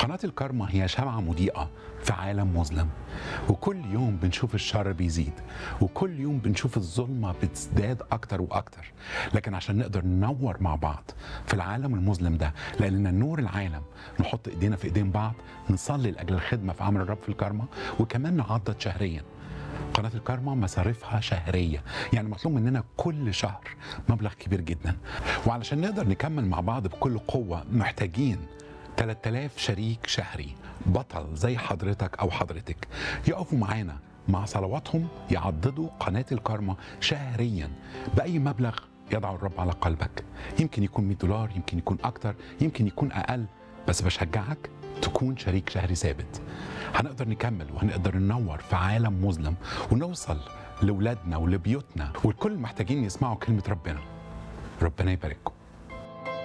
قناة الكارما هي شمعة مضيئة في عالم مظلم وكل يوم بنشوف الشر بيزيد وكل يوم بنشوف الظلمة بتزداد أكتر وأكتر لكن عشان نقدر ننور مع بعض في العالم المظلم ده لأننا نور العالم نحط إيدينا في إيدين بعض نصلي لأجل الخدمة في عمل الرب في الكارما وكمان نعضد شهريا قناة الكارما مصاريفها شهرية يعني مطلوب مننا كل شهر مبلغ كبير جدا وعلشان نقدر نكمل مع بعض بكل قوة محتاجين 3000 شريك شهري بطل زي حضرتك أو حضرتك يقفوا معانا مع صلواتهم يعضدوا قناة الكارما شهريا بأي مبلغ يضع الرب على قلبك يمكن يكون 100 دولار يمكن يكون أكتر يمكن يكون أقل بس بشجعك تكون شريك شهري ثابت هنقدر نكمل وهنقدر ننور في عالم مظلم ونوصل لولادنا ولبيوتنا والكل محتاجين يسمعوا كلمة ربنا ربنا يبارككم